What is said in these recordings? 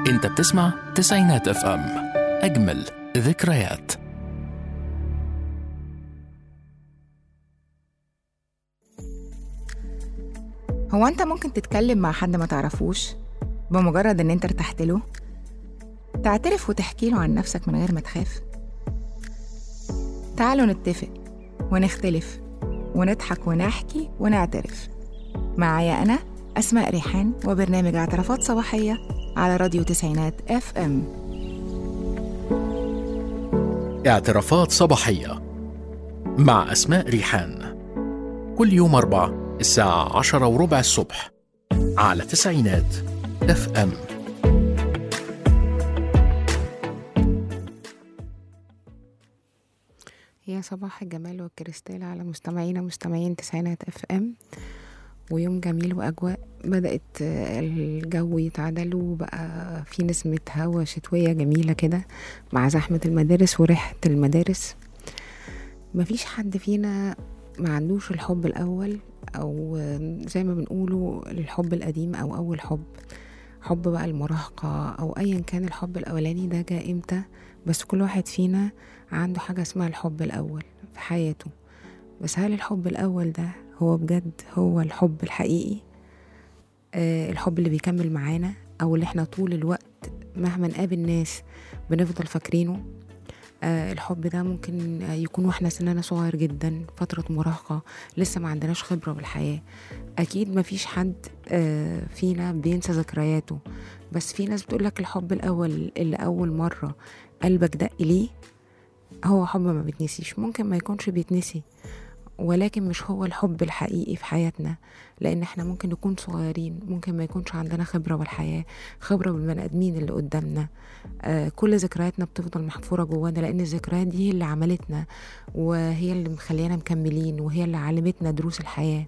انت بتسمع تسعينات اف ام اجمل ذكريات هو انت ممكن تتكلم مع حد ما تعرفوش بمجرد ان انت ارتحت له تعترف وتحكي له عن نفسك من غير ما تخاف تعالوا نتفق ونختلف ونضحك ونحكي ونعترف معايا انا اسماء ريحان وبرنامج اعترافات صباحيه على راديو تسعينات اف ام اعترافات صباحية مع أسماء ريحان كل يوم أربع الساعة عشرة وربع الصبح على تسعينات اف ام يا صباح الجمال والكريستال على مستمعينا مستمعين تسعينات اف ام ويوم جميل واجواء بدات آه، الجو يتعدل وبقى في نسمه هوا شتويه جميله كده مع زحمه المدارس وريحه المدارس مفيش حد فينا ما عندوش الحب الاول او آه، زي ما بنقوله الحب القديم او اول حب حب بقى المراهقة أو أيا كان الحب الأولاني ده جاء إمتى بس كل واحد فينا عنده حاجة اسمها الحب الأول في حياته بس هل الحب الأول ده هو بجد هو الحب الحقيقي آه الحب اللي بيكمل معانا أو اللي احنا طول الوقت مهما نقابل ناس بنفضل فاكرينه آه الحب ده ممكن آه، يكون واحنا سننا صغير جدا فترة مراهقة لسه ما عندناش خبرة بالحياة أكيد ما فيش حد آه فينا بينسى ذكرياته بس في ناس بتقولك الحب الأول اللي أول مرة قلبك دق ليه هو حب ما بيتنسيش ممكن ما يكونش بيتنسي ولكن مش هو الحب الحقيقي في حياتنا لان احنا ممكن نكون صغيرين ممكن ما يكونش عندنا خبرة بالحياة خبرة بالبني ادمين اللي قدامنا آه كل ذكرياتنا بتفضل محفورة جوانا لان الذكريات دي هي اللي عملتنا وهي اللي مخلينا مكملين وهي اللي علمتنا دروس الحياة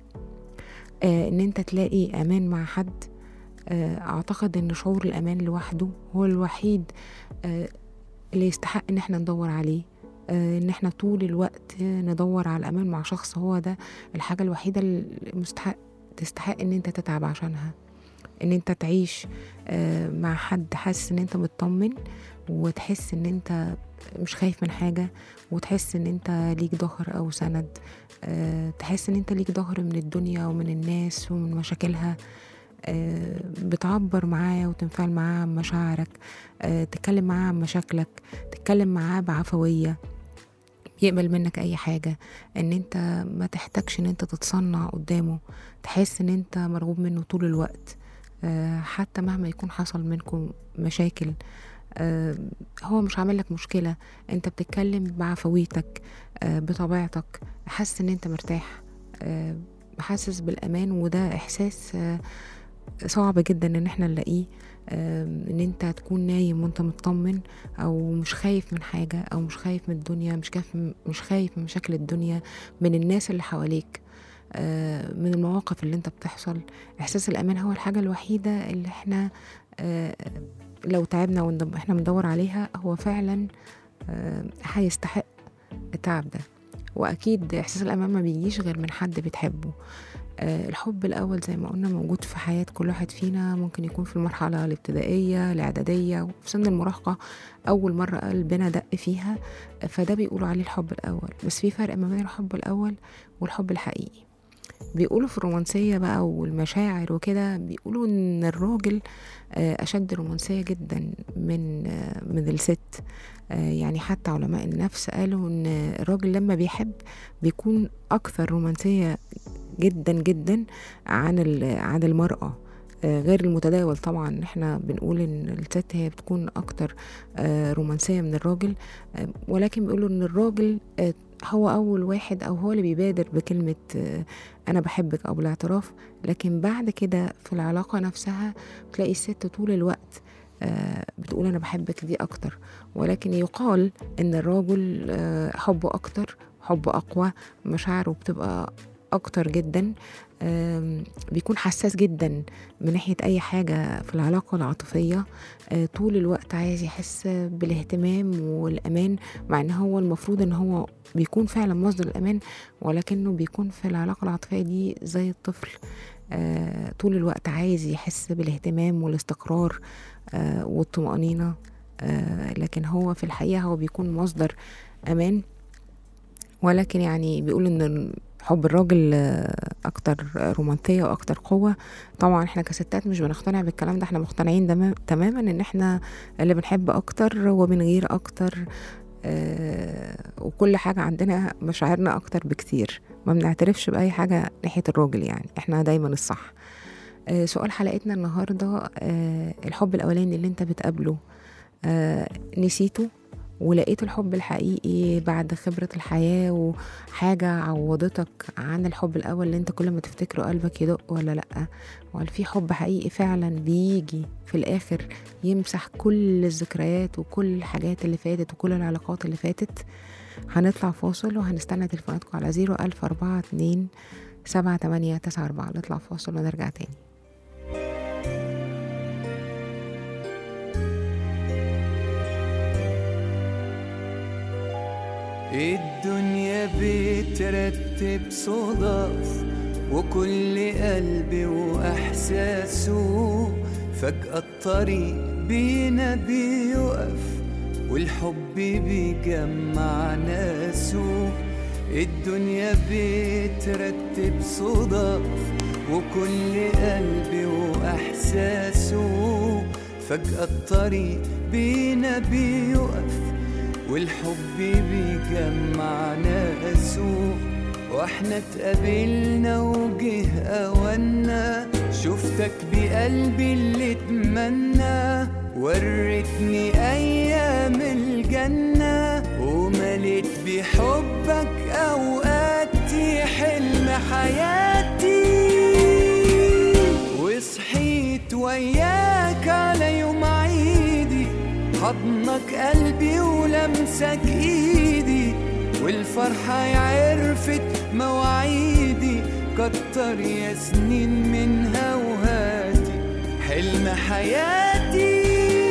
آه ان انت تلاقي امان مع حد آه اعتقد ان شعور الامان لوحده هو الوحيد آه اللي يستحق ان احنا ندور عليه آه، ان احنا طول الوقت ندور على الامان مع شخص هو ده الحاجة الوحيدة اللي مستحق تستحق ان انت تتعب عشانها ان انت تعيش آه، مع حد حاسس ان انت مطمن وتحس ان انت مش خايف من حاجة وتحس ان انت ليك ظهر او سند آه، تحس ان انت ليك ظهر من الدنيا ومن الناس ومن مشاكلها آه، بتعبر معاه وتنفعل معاه عن مشاعرك آه، تتكلم معاه عن مشاكلك تتكلم معاه بعفوية يقبل منك اي حاجة ان انت ما تحتاجش ان انت تتصنع قدامه تحس ان انت مرغوب منه طول الوقت آه، حتى مهما يكون حصل منكم مشاكل آه، هو مش عامل لك مشكلة انت بتتكلم بعفويتك آه، بطبيعتك حاسس ان انت مرتاح آه، حاسس بالامان وده احساس آه، صعب جدا ان احنا نلاقيه آم، ان انت تكون نايم وانت مطمن او مش خايف من حاجة او مش خايف من الدنيا مش خايف مش خايف من مشاكل الدنيا من الناس اللي حواليك آه، من المواقف اللي انت بتحصل احساس الامان هو الحاجة الوحيدة اللي احنا آه، لو تعبنا وإن احنا بندور عليها هو فعلا آه، هيستحق التعب ده واكيد احساس الامان ما بيجيش غير من حد بتحبه آه، الحب الأول زي ما قلنا موجود في حياة كل واحد فينا ممكن يكون في المرحلة الابتدائية الإعدادية وفي سن المراهقة أول مرة قلبنا دق فيها آه، فده بيقولوا عليه الحب الأول بس في فرق ما بين الحب الأول والحب الحقيقي بيقولوا في الرومانسية بقى والمشاعر وكده بيقولوا إن الراجل آه، أشد رومانسية جدا من آه، من الست آه، يعني حتى علماء النفس قالوا إن الراجل لما بيحب بيكون أكثر رومانسية جدا جدا عن ال- عن المرأة آه، غير المتداول طبعا احنا بنقول ان الست هي بتكون اكتر آه، رومانسية من الراجل آه، ولكن بيقولوا ان الراجل آه، هو اول واحد او هو اللي بيبادر بكلمة آه، انا بحبك او بالاعتراف لكن بعد كده في العلاقة نفسها تلاقي الست طول الوقت آه، بتقول انا بحبك دي اكتر ولكن يقال ان الراجل آه، حبه اكتر حبه اقوى مشاعره بتبقى اكتر جدا آم، بيكون حساس جدا من ناحية أي حاجة في العلاقة العاطفية آه، طول الوقت عايز يحس بالاهتمام والأمان مع إن هو المفروض إن هو بيكون فعلا مصدر الأمان ولكنه بيكون في العلاقة العاطفية دي زي الطفل آه، طول الوقت عايز يحس بالاهتمام والاستقرار آه، والطمأنينة آه، لكن هو في الحقيقة هو بيكون مصدر أمان ولكن يعني بيقول إن حب الراجل آه، أكتر رومانسية وأكتر قوة طبعا احنا كستات مش بنقتنع بالكلام ده احنا مقتنعين دما- تماما ان احنا اللي بنحب أكتر وبنغير أكتر آه، وكل حاجة عندنا مشاعرنا أكتر بكتير ما بنعترفش بأي حاجة ناحية الراجل يعني احنا دايما الصح آه، سؤال حلقتنا النهاردة آه، الحب الأولاني اللي انت بتقابله آه، نسيته ولقيت الحب الحقيقي بعد خبرة الحياة وحاجة عوضتك عن الحب الأول اللي انت كل ما تفتكره قلبك يدق ولا لأ وهل في حب حقيقي فعلا بيجي في الآخر يمسح كل الذكريات وكل الحاجات اللي فاتت وكل العلاقات اللي فاتت هنطلع فاصل وهنستنى تليفوناتكم على زيرو ألف أربعة اتنين سبعة تمانية تسعة أربعة نطلع فاصل ونرجع تاني الدنيا بترتب صدف وكل قلب وإحساسه فجأة الطريق بينا بيقف والحب بيجمع ناسه الدنيا بترتب صدف وكل قلب وإحساسه فجأة الطريق بينا بيقف والحب بيجمع ناسه واحنا اتقابلنا وجه اونا شفتك بقلبي اللي اتمنى وريتني ايام الجنة ومليت بحبك اوقاتي حلم حياتي وصحيت وياك على يوم عيدي حضنك قلبي ولمسك ايدي والفرحة عرفت مواعيدي كتر يا سنين منها وهاتي حلم حياتي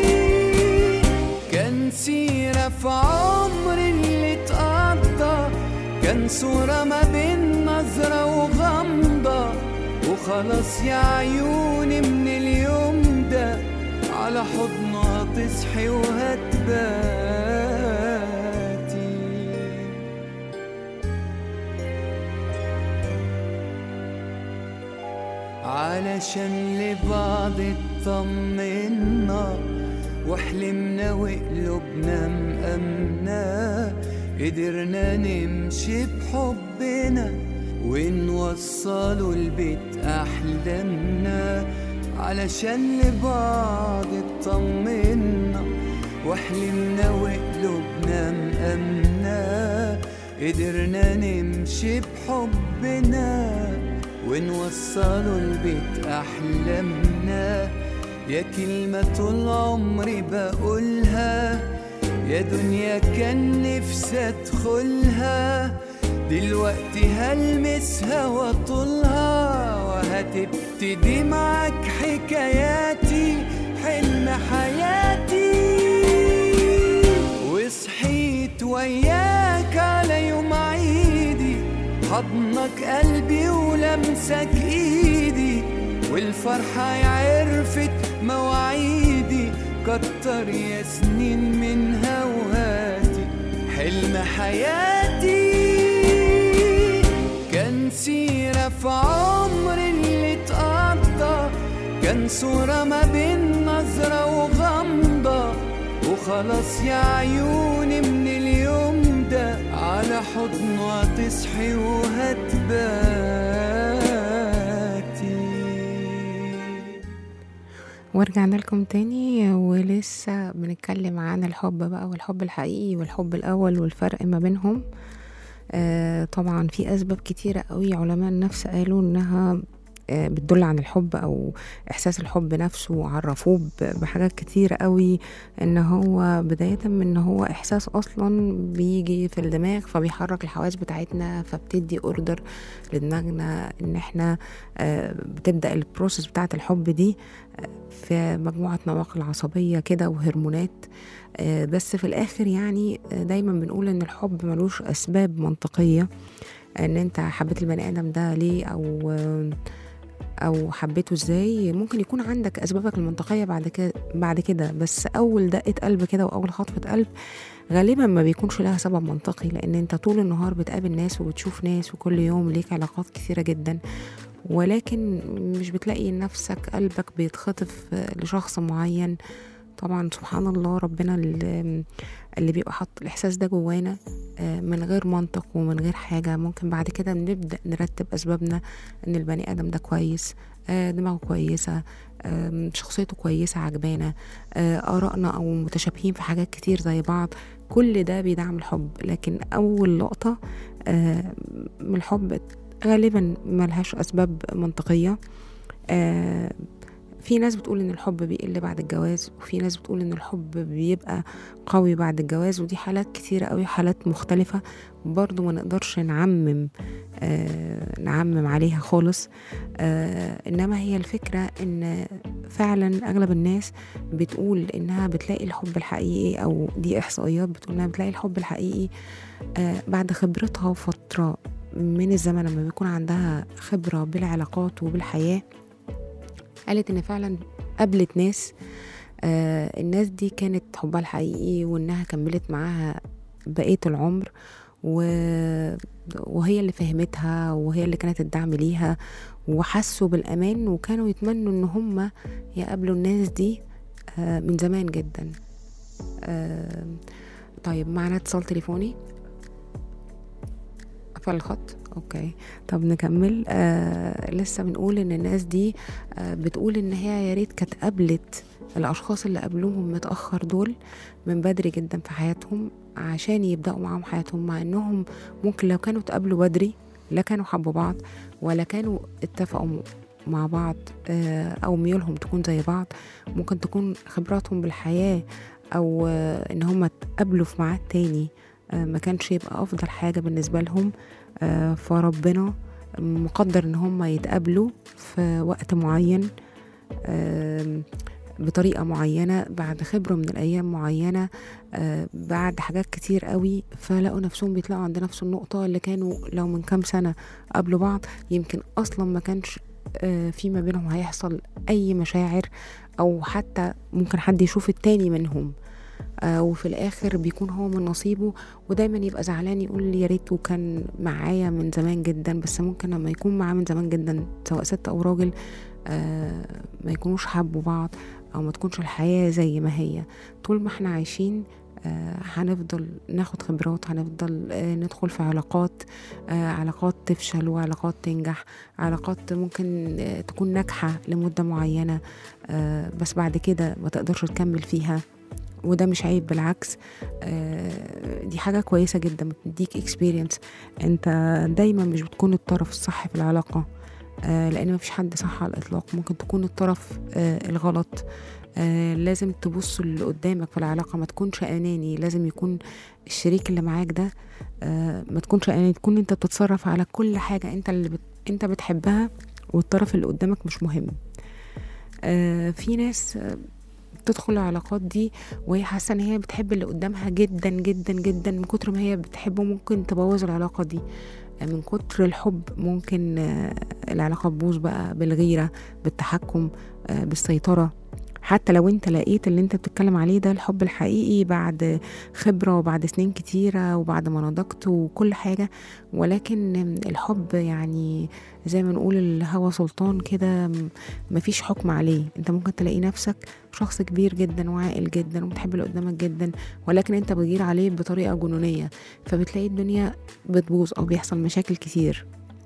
كان سيرة في عمري اللي اتقضى كان صورة ما بين نظرة وغمضة وخلاص يا عيوني من اليوم ده على حضنها تصحي وهتباتي علشان لبعض اطمنا وحلمنا وقلوبنا مأمنة قدرنا نمشي بحبنا ونوصلوا البيت أحلامنا علشان لبعض اطمنا وحلمنا وقلوبنا مأمنة قدرنا نمشي بحبنا ونوصلوا البيت أحلامنا يا كلمة طول عمري بقولها يا دنيا كان نفسي ادخلها دلوقتي هلمسها واطولها وهتبتدي معاك حكاياتي حلم حياتي وصحيت وياك على يوم عيدي حضنك قلبي ولمسك ايدي والفرحة عرفت مواعيدي كتر يا سنين منها وهاتي حلم حياتي كان سيرة في عمري اللي اتقضى كان صورة ما بين نظرة وغمضة وخلاص يا عيوني من اليوم ده على حضنها تصحي وهتباتي ورجعنا لكم تاني ولسه بنتكلم عن الحب بقى والحب الحقيقي والحب الأول والفرق ما بينهم آه طبعا في أسباب كتيرة قوي علماء النفس قالوا إنها آه، بتدل عن الحب او احساس الحب نفسه وعرفوه ب- بحاجات كتير قوي ان هو بداية من ان هو احساس اصلا بيجي في الدماغ فبيحرك الحواس بتاعتنا فبتدي اوردر لدماغنا ان احنا آه، بتبدا البروسيس بتاعه الحب دي آه، في مجموعه نواقل عصبيه كده وهرمونات آه، بس في الاخر يعني آه، دايما بنقول ان الحب ملوش اسباب منطقيه ان انت حبيت البني ادم ده ليه او آه، او حبيته ازاي ممكن يكون عندك اسبابك المنطقيه بعد كده بعد كده بس اول دقه قلب كده واول خطفه قلب غالبا ما بيكونش لها سبب منطقي لان انت طول النهار بتقابل ناس وبتشوف ناس وكل يوم ليك علاقات كثيره جدا ولكن مش بتلاقي نفسك قلبك بيتخطف لشخص معين طبعا سبحان الله ربنا اللي اللي بيبقى حط الاحساس ده جوانا آه، من غير منطق ومن غير حاجه ممكن بعد كده نبدا نرتب اسبابنا ان البني ادم ده كويس آه، دماغه كويسه آم، شخصيته كويسه عجبانا آه، ارائنا او متشابهين في حاجات كتير زي بعض كل ده بيدعم الحب لكن اول لقطه آه، من الحب غالبا ملهاش اسباب منطقيه آه، في ناس بتقول ان الحب بيقل بعد الجواز وفي ناس بتقول ان الحب بيبقى قوي بعد الجواز ودي حالات كتيرة قوي حالات مختلفة برضو ما نقدرش نعمم آه نعمم عليها خالص آه انما هي الفكرة ان فعلا اغلب الناس بتقول انها بتلاقي الحب الحقيقي او دي احصائيات بتقول انها بتلاقي الحب الحقيقي آه بعد خبرتها وفترة من الزمن لما بيكون عندها خبرة بالعلاقات وبالحياة قالت ان فعلا قابلت ناس آه الناس دي كانت حبها الحقيقي وانها كملت معاها بقية العمر و... وهي اللي فهمتها وهي اللي كانت الدعم ليها وحسوا بالأمان وكانوا يتمنوا إن هم يقابلوا الناس دي آه من زمان جدا آه طيب معنا اتصال تليفوني قفل الخط اوكي طب نكمل آه لسه بنقول ان الناس دي آه بتقول ان هي يا ريت كانت قابلت الاشخاص اللي قابلوهم متاخر دول من بدري جدا في حياتهم عشان يبداوا معاهم حياتهم مع انهم ممكن لو كانوا اتقابلوا بدري لا كانوا حبوا بعض ولا كانوا اتفقوا مع بعض آه او ميولهم تكون زي بعض ممكن تكون خبراتهم بالحياه او آه ان هم اتقابلوا في ميعاد تاني آه ما كانش يبقى افضل حاجه بالنسبه لهم آه فربنا مقدر ان هم يتقابلوا في وقت معين آه بطريقة معينة بعد خبرة من الأيام معينة آه بعد حاجات كتير قوي فلقوا نفسهم بيطلعوا عند نفس النقطة اللي كانوا لو من كام سنة قبلوا بعض يمكن أصلا ما كانش آه في ما بينهم هيحصل أي مشاعر أو حتى ممكن حد يشوف التاني منهم آه وفي الاخر بيكون هو من نصيبه ودايما يبقى زعلان يقول لي يا ريته كان معايا من زمان جدا بس ممكن لما يكون معاه من زمان جدا سواء ست او راجل آه ما يكونوش حبوا بعض او ما تكونش الحياه زي ما هي طول ما احنا عايشين آه هنفضل ناخد خبرات هنفضل آه ندخل في علاقات آه علاقات تفشل وعلاقات تنجح علاقات ممكن آه تكون ناجحة لمدة معينة آه بس بعد كده ما تقدرش تكمل فيها وده مش عيب بالعكس آه دي حاجة كويسة جدا بتديك اكسبيرينس انت دايما مش بتكون الطرف الصح في العلاقة آه لان مفيش حد صح على الاطلاق ممكن تكون الطرف آه الغلط آه لازم تبص اللي قدامك في العلاقة ما تكونش اناني لازم يكون الشريك اللي معاك ده آه ما تكونش اناني تكون انت بتتصرف على كل حاجة انت اللي بت... انت بتحبها والطرف اللي قدامك مش مهم آه في ناس آه تدخل العلاقات دي وهي حاسه ان هي بتحب اللي قدامها جدا جدا جدا من كتر ما هي بتحبه ممكن تبوظ العلاقه دي من كتر الحب ممكن العلاقه تبوظ بقى بالغيره بالتحكم بالسيطره حتى لو انت لقيت اللي انت بتتكلم عليه ده الحب الحقيقي بعد خبرة وبعد سنين كتيرة وبعد ما نضجت وكل حاجة ولكن الحب يعني زي ما نقول الهوى سلطان كده مفيش حكم عليه انت ممكن تلاقي نفسك شخص كبير جدا وعاقل جدا وبتحب اللي قدامك جدا ولكن انت بتغير عليه بطريقة جنونية فبتلاقي الدنيا بتبوظ او بيحصل مشاكل كتير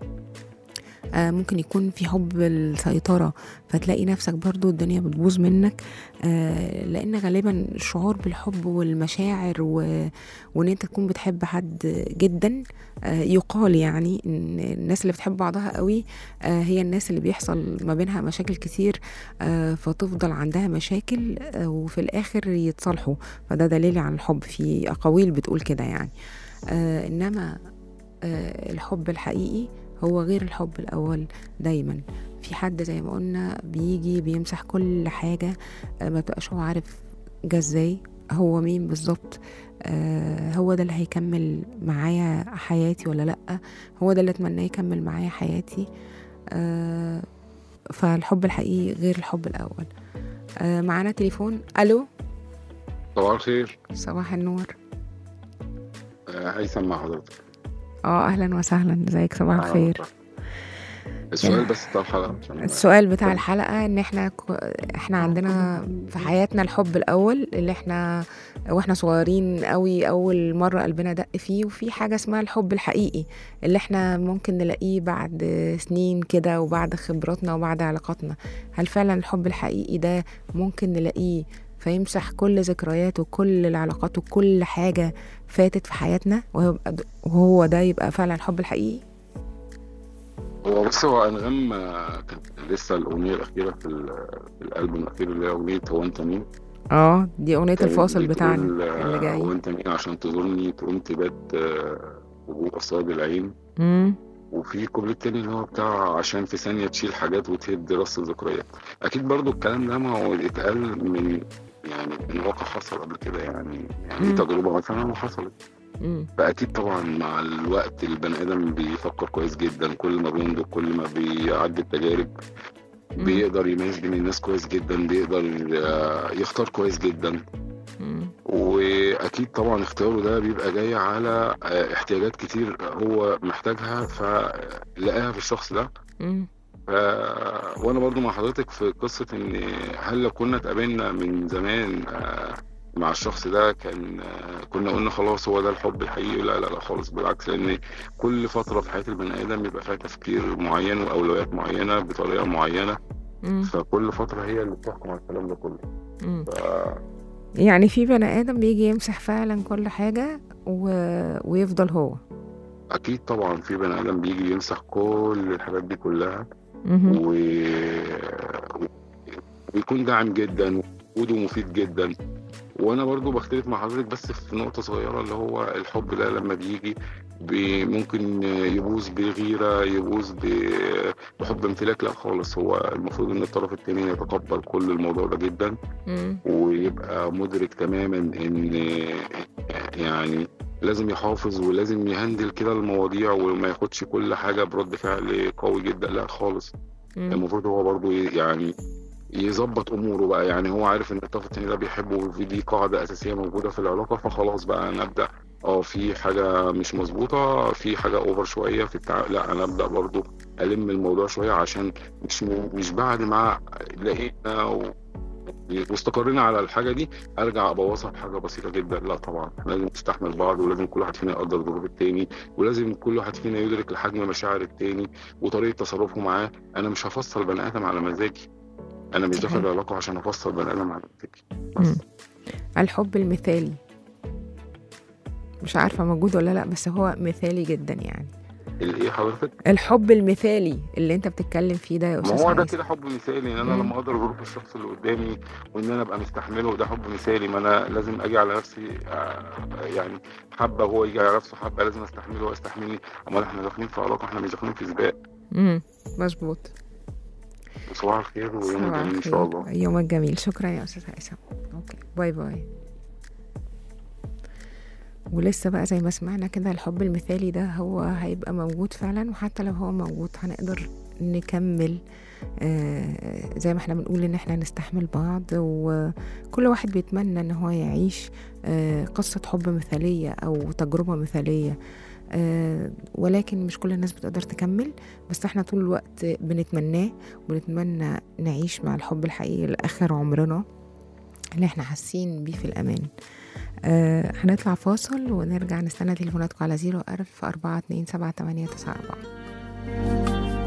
آه ممكن يكون في حب السيطرة فتلاقي نفسك برضو الدنيا بتبوظ منك آه لأن غالبا الشعور بالحب والمشاعر و... وإن أنت تكون بتحب حد جدا آه يقال يعني إن الناس اللي بتحب بعضها قوي آه هي الناس اللي بيحصل ما بينها مشاكل كتير آه فتفضل عندها مشاكل آه وفي الآخر يتصالحوا فده دليل على الحب في أقاويل بتقول كده يعني آه إنما آه الحب الحقيقي هو غير الحب الأول دايما في حد زي ما قلنا بيجي بيمسح كل حاجة ما تبقاش هو عارف جه ازاي هو مين بالظبط آه هو ده اللي هيكمل معايا حياتي ولا لأ هو ده اللي اتمناه يكمل معايا حياتي آه فالحب الحقيقي غير الحب الاول آه معانا تليفون الو صباح الخير صباح النور آه، هيثم مع حضرتك اه اهلا وسهلا ازيك صباح الخير السؤال بس بتاع الحلقة عشان السؤال بتاع الحلقة ان احنا ك... احنا عندنا في حياتنا الحب الاول اللي احنا واحنا صغيرين قوي اول مرة قلبنا دق فيه وفي حاجة اسمها الحب الحقيقي اللي احنا ممكن نلاقيه بعد سنين كده وبعد خبراتنا وبعد علاقاتنا هل فعلا الحب الحقيقي ده ممكن نلاقيه فيمسح كل ذكريات وكل العلاقات وكل حاجة فاتت في حياتنا ويبقى د- وهو ده يبقى فعلا الحب الحقيقي هو بص هو انغام آه، كانت لسه الاغنيه الاخيره في ال- في الالبوم الاخير اللي هي اغنيه هو انت مين اه دي اغنية كانت الفاصل بتقول، بتاعنا آه، اللي جاي هو انت مين عشان تزورني تقوم تبات آه، وجوه قصاد العين مم. وفي كوبليه تاني اللي هو بتاع عشان في ثانيه تشيل حاجات وتهد راس الذكريات اكيد برضو الكلام ده ما هو اتقال من يعني من واقع حصل قبل كده يعني يعني دي مم. تجربه مثلا وحصلت مم. فأكيد طبعا مع الوقت البني آدم بيفكر كويس جدا كل ما بينضج كل ما بيعدي التجارب مم. بيقدر يميز بين الناس كويس جدا بيقدر آه، يختار كويس جدا مم. وأكيد طبعا اختياره ده بيبقى جاي على آه، احتياجات كتير هو محتاجها فلقاها في الشخص ده مم. ف... وانا برضو مع حضرتك في قصة ان هل لو كنا اتقابلنا من زمان آه، مع الشخص ده كان آه، كنا قلنا خلاص هو ده الحب الحقيقي لا لا لا خالص بالعكس لان كل فترة في حياة البني ادم بيبقى فيها تفكير معين واولويات معينة بطريقة معينة مم. فكل فترة هي اللي بتحكم على الكلام ده كله مم. ف... يعني في بني آدم بيجي يمسح فعلا كل حاجة و... ويفضل هو اكيد طبعا في بني ادم بيجي يمسح كل الحاجات دي كلها مهم. و... ويكون داعم جدا وجوده مفيد جدا وانا برضو بختلف مع حضرتك بس في نقطة صغيرة اللي هو الحب ده لما بيجي بي ممكن يبوظ بغيرة يبوظ ب- بحب امتلاك لا خالص هو المفروض ان الطرف التاني يتقبل كل الموضوع ده جدا مم. ويبقى مدرك تماما ان يعني لازم يحافظ ولازم يهندل كده المواضيع وما ياخدش كل حاجة برد فعل قوي جدا لا خالص مم. المفروض هو برضو ي- يعني يظبط اموره بقى يعني هو عارف ان الطرف التاني ده بيحبه وفي دي قاعده اساسيه موجوده في العلاقه فخلاص بقى نبدا اه في حاجه مش مظبوطه في حاجه اوفر شويه في التع... لا انا ابدا برضو الم الموضوع شويه عشان مش مش بعد ما لقينا و... واستقرينا على الحاجه دي ارجع ابوظها بحاجه بسيطه جدا لا طبعا احنا لازم نستحمل بعض ولازم كل واحد فينا يقدر ظروف التاني ولازم كل واحد فينا يدرك لحجم مشاعر التاني وطريقه تصرفه معاه انا مش هفصل بني ادم على مزاجي انا مش داخل صحيح. علاقه عشان افصل بني ادم على مزاجي بس مم. الحب المثالي مش عارفة موجود ولا لا بس هو مثالي جدا يعني الايه حضرتك الحب المثالي اللي انت بتتكلم فيه ده يا ما استاذ هو ده هيثم كده حب مثالي ان انا مم. لما اقدر ظروف الشخص اللي قدامي وان انا ابقى مستحمله ده حب مثالي ما انا لازم اجي على نفسي آه، يعني حبه وهو يجي على نفسه حبه لازم استحمله وهو يستحملني امال احنا داخلين في علاقه احنا مش داخلين في سباق مم. مظبوط صباح الخير ويوم صباح جميل ان شاء الخير. الله يومك جميل شكرا يا استاذ هيثم اوكي باي باي ولسه بقى زي ما سمعنا كده الحب المثالي ده هو هيبقى موجود فعلا وحتى لو هو موجود هنقدر نكمل آه، زي ما احنا بنقول ان احنا نستحمل بعض وكل واحد بيتمنى ان هو يعيش آه، قصة حب مثالية او تجربة مثالية آه، ولكن مش كل الناس بتقدر تكمل بس احنا طول الوقت بنتمناه ونتمنى نعيش مع الحب الحقيقي لآخر عمرنا اللي احنا حاسين بيه في الأمان آه هنطلع فاصل ونرجع نستنى تليفوناتكم على زيرو ألف أربعة اتنين سبعة تمانية تسعة أربعة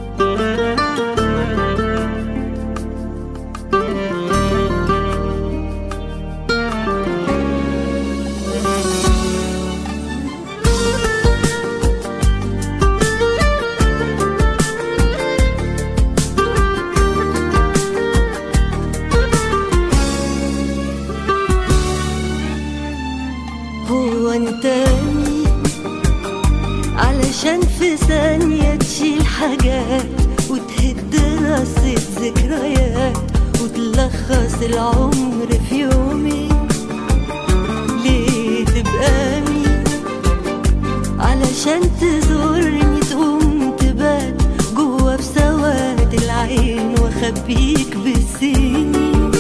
هو انت مين علشان في ثانية تشيل حاجات وتهد رصة ذكريات وتلخص العمر في يومين ليه تبقى مين علشان تزورني تقوم تبات جوا في سواد العين واخد واخبيك بالسنين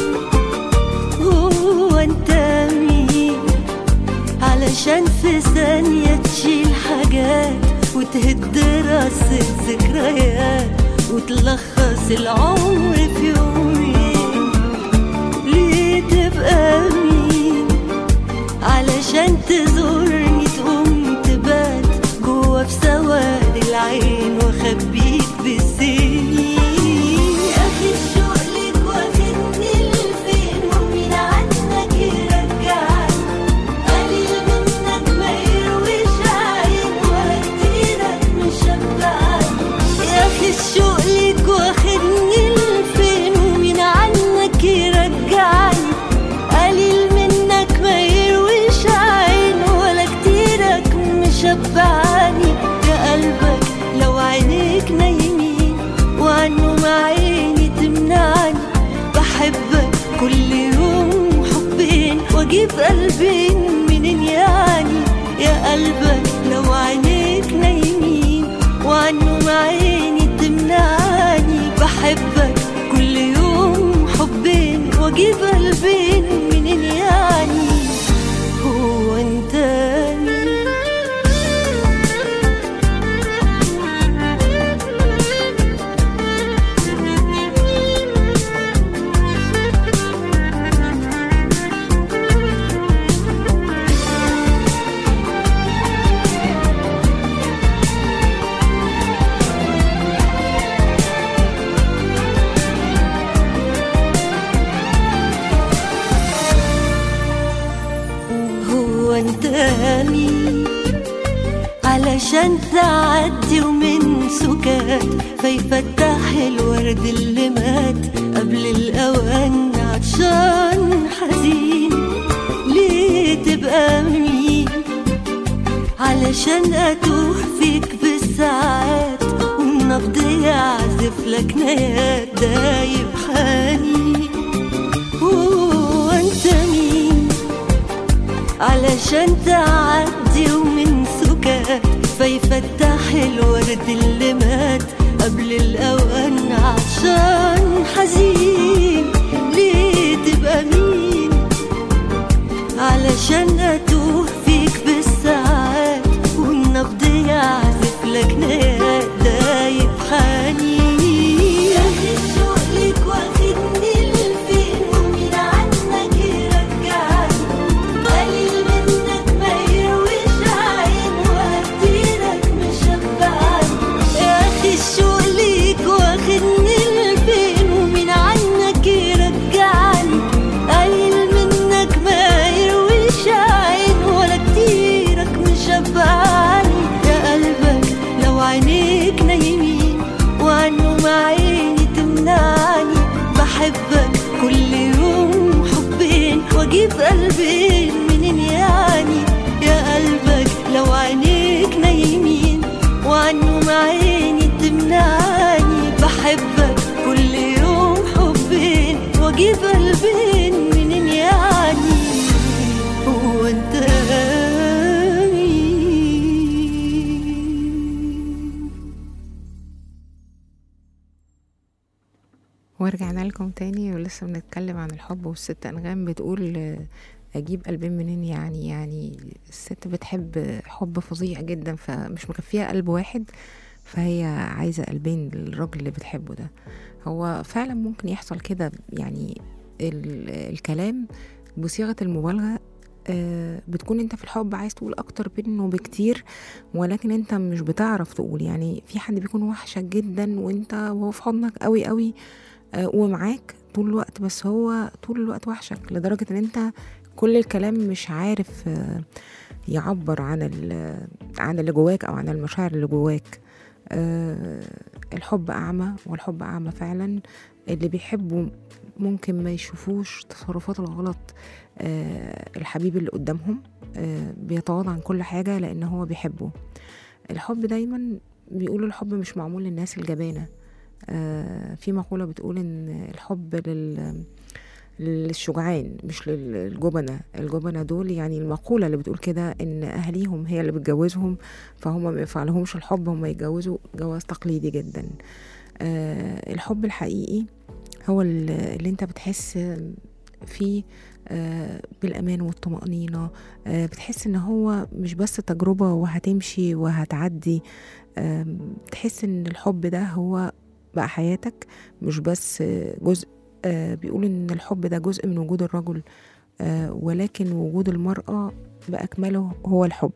هو انت مين علشان في ثانية تشيل حاجات وتهد راسة ذكريات وتلخص العمر في يومين ليه تبقى مين علشان تزورني تقوم تبات جوا في سواد العين واخبيك بالسنين يا اخي الشوق ليك واخدني لفين ومين عنك يرجعني قليل منك ما يرويش عين ولا كتيرك مشبعني يا اخي الشوق ليك واخدني لفين ومين عنك يرجعني قليل منك ما يرويش عين ولا كتيرك مشبعني يا قلبك لو عينيك نايمين وعنه مع عيني تمنعني بحبك كل يوم حبين واجيب قلبين منين يعني يا قلبك لو عينيك نايمين وعنه مع عيني تمنعني بحبك كل يوم حبين واجيب قلبين منين يعني هو انت مين هو انت مين علشان تعدي ومن سكات فيفتح الورد اللي مات قبل الاوان عطشان حزين ليه تبقى مين علشان اتوه فيك بالساعات والنبض يعزف لك نيات دايب حنين هو انت مين علشان تعدي ومن سكات فيفتح الورد اللي مات قبل الأوان عطشان حزين ليه تبقى مين علشان أتوه فيك بالساعات والنبض يعزف لك نيات دايب حنين يا أخي الشوق ليك واخدني لفين ومين عنك يرجعني قليل منك ما يرويش عين ولا كتيرك مشبعني يا اخي الشوق ليك واخدني لفين ومين عنك يرجعني قليل منك ما يرويش عين ولا كتيرك مشبعني يا قلبك لو عينيك نايمين وعنه مع عيني تمنعني بحبك كل يوم حبين واجيب قلبين منين يعني يا قلبك لو عينيك نايمين وعنه مع عيني تمنعني بحبك كل يوم حبين واجيب قلبين منين يعني هو انت مين ورجعنا لكم تاني ولسه بنتكلم عن الحب والست أنغام بتقول آه، أجيب قلبين منين يعني يعني الست بتحب حب فظيع جدا فمش مكفيها قلب واحد فهي عايزة قلبين للراجل اللي بتحبه ده هو فعلا ممكن يحصل كده يعني ال- الكلام بصيغة المبالغة آه، بتكون انت في الحب عايز تقول اكتر منه بكتير ولكن انت مش بتعرف تقول يعني في حد بيكون وحشك جدا وانت وهو في حضنك قوي قوي آه، ومعاك طول الوقت بس هو طول الوقت وحشك لدرجة ان انت كل الكلام مش عارف آه، يعبر عن ال- عن اللي جواك او عن المشاعر اللي جواك آه، الحب اعمى والحب اعمى فعلا اللي بيحبوا ممكن ما يشوفوش تصرفات الغلط آه، الحبيب اللي قدامهم آه، بيتواضع عن كل حاجة لأن هو بيحبه الحب دايما بيقولوا الحب مش معمول للناس الجبانة آه، في مقولة بتقول إن الحب لل للشجعان مش للجبنة الجبنة دول يعني المقولة اللي بتقول كده إن أهليهم هي اللي بتجوزهم فهم ما ينفعلهمش الحب هم يتجوزوا جواز تقليدي جدا آه الحب الحقيقي هو ال- اللي انت بتحس فيه آه، بالأمان والطمأنينة آه، بتحس ان هو مش بس تجربة وهتمشي وهتعدي آم، بتحس ان الحب ده هو بقى حياتك مش بس آه، جزء آه، بيقول ان الحب ده جزء من وجود الرجل آه، ولكن وجود المرأة بأكمله هو الحب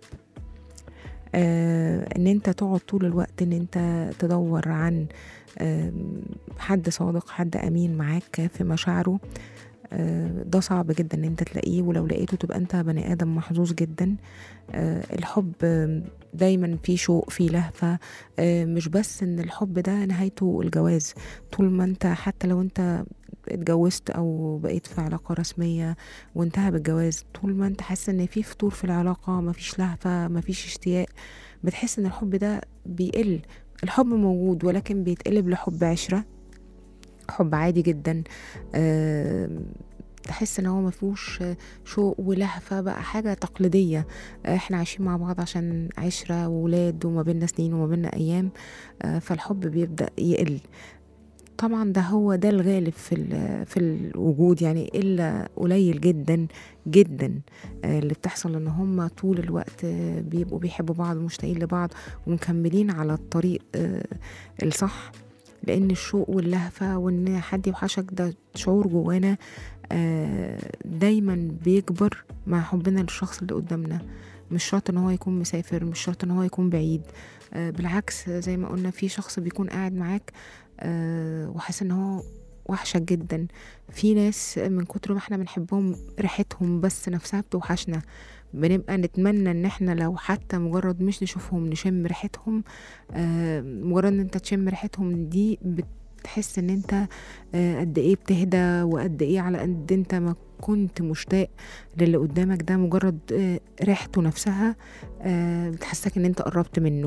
آه، ان انت تقعد طول الوقت ان انت تدور عن آم، حد صادق حد امين معاك في مشاعره آه، ده صعب جدا ان انت تلاقيه ولو لقيته تبقى انت بني ادم محظوظ جدا آه، الحب آم، دايما فيه شوق فيه لهفة آه، مش بس ان الحب ده نهايته الجواز طول ما انت حتى لو انت اتجوزت او بقيت في علاقة رسمية وانتهى بالجواز طول ما انت حاسس ان في فتور في العلاقة مفيش لهفة مفيش اشتياق بتحس ان الحب ده بيقل الحب موجود ولكن بيتقلب لحب عشرة حب عادي جدا آم، تحس ان هو مفيهوش شوق ولهفة بقى حاجة تقليدية احنا عايشين مع بعض عشان عشرة وولاد وما بيننا سنين وما بيننا ايام آه، فالحب بيبدأ يقل طبعا ده هو ده الغالب في ال- في الوجود يعني الا قليل جدا جدا آه، اللي بتحصل ان هم طول الوقت آه، بيبقوا بيحبوا بعض ومشتاقين لبعض ومكملين على الطريق آه، الصح لان الشوق واللهفه وان حد يوحشك ده شعور جوانا آه، دايما بيكبر مع حبنا للشخص اللي قدامنا مش شرط ان هو يكون مسافر مش شرط ان هو يكون بعيد آه، بالعكس زي ما قلنا في شخص بيكون قاعد معاك آه، وحاسس ان هو وحشك جدا في ناس من كتر ما احنا بنحبهم ريحتهم بس نفسها بتوحشنا بنبقى نتمنى ان احنا لو حتى مجرد مش نشوفهم نشم ريحتهم آه، مجرد ان انت تشم ريحتهم دي بتحس ان انت آه، قد ايه بتهدى وقد ايه على قد انت ما كنت مشتاق للي قدامك ده مجرد آه، ريحته نفسها آه، بتحسسك ان انت قربت منه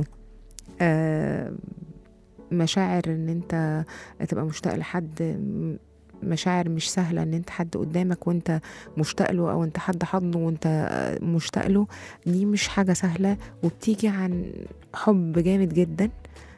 آه، مشاعر ان انت تبقى مشتاق لحد م- مشاعر مش سهلة ان انت حد قدامك وانت مشتاق له او انت حد حضنه وانت آه، مشتاق له دي مش حاجة سهلة وبتيجي عن حب جامد جدا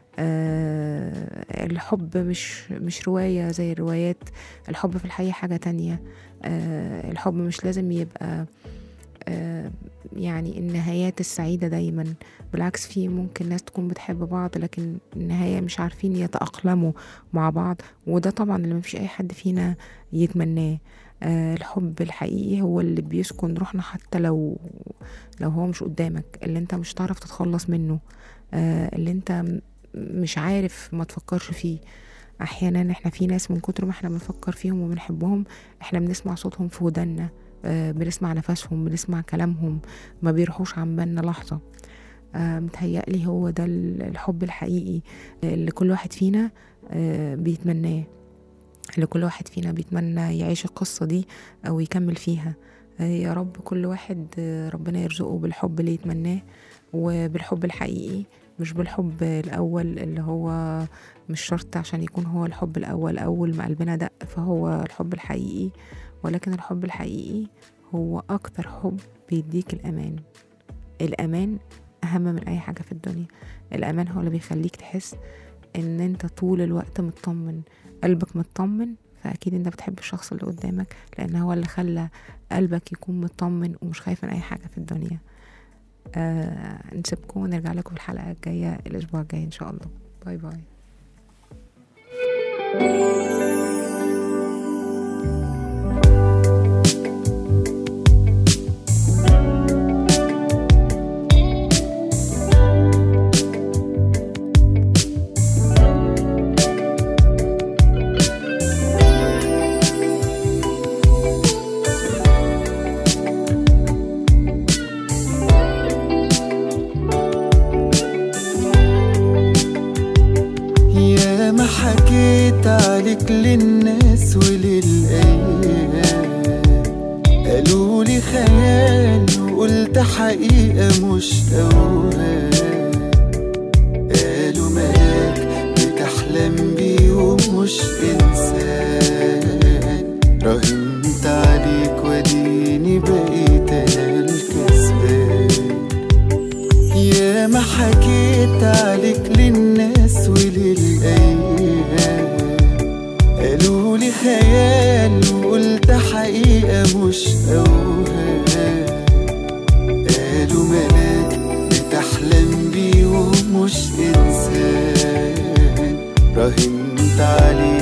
آه الحب مش مش رواية زي الروايات الحب في الحقيقة حاجة تانية آه الحب مش لازم يبقى آه يعني النهايات السعيدة دايما بالعكس في ممكن ناس تكون بتحب بعض لكن النهاية مش عارفين يتأقلموا مع بعض وده طبعا اللي مفيش أي حد فينا يتمناه آه الحب الحقيقي هو اللي بيسكن روحنا حتى لو لو هو مش قدامك اللي انت مش تعرف تتخلص منه آه اللي انت م- مش عارف ما تفكرش فيه احيانا احنا في ناس من كتر ما احنا بنفكر فيهم وبنحبهم احنا بنسمع صوتهم في ودنا آه بنسمع نفسهم بنسمع كلامهم ما بيروحوش عن بالنا لحظة آه متهيألي هو ده ال- الحب الحقيقي آه، اللي كل واحد فينا آه بيتمناه اللي كل واحد فينا بيتمنى يعيش القصة دي أو يكمل فيها آه، يا رب كل واحد آه، ربنا يرزقه بالحب اللي يتمناه وبالحب الحقيقي مش بالحب الأول اللي هو مش شرط عشان يكون هو الحب الأول أول ما قلبنا دق فهو الحب الحقيقي ولكن الحب الحقيقي هو أكتر حب بيديك الأمان الأمان أهم من أي حاجة في الدنيا الأمان هو اللي بيخليك تحس إن أنت طول الوقت مطمن قلبك مطمن فأكيد أنت بتحب الشخص اللي قدامك لأن هو اللي خلى قلبك يكون مطمن ومش خايف من أي حاجة في الدنيا آه نسيبكم ونرجع لكم في الحلقة الجاية الأسبوع الجاي إن شاء الله باي باي يا ما حكيت عليك للناس وللأيام قالوا لي خيال وقلت حقيقة مش أوهام قالوا ملاك بتحلم بيه ومش إنسان راهنت عليك وديني بقيت أنا الكسبان يا ما حكيت عليك للناس وللأيام قالوا لي خيال وقلت حقيقة مش أوهام قالوا ملاك بتحلم بيه ومش إنسان راهنت عليه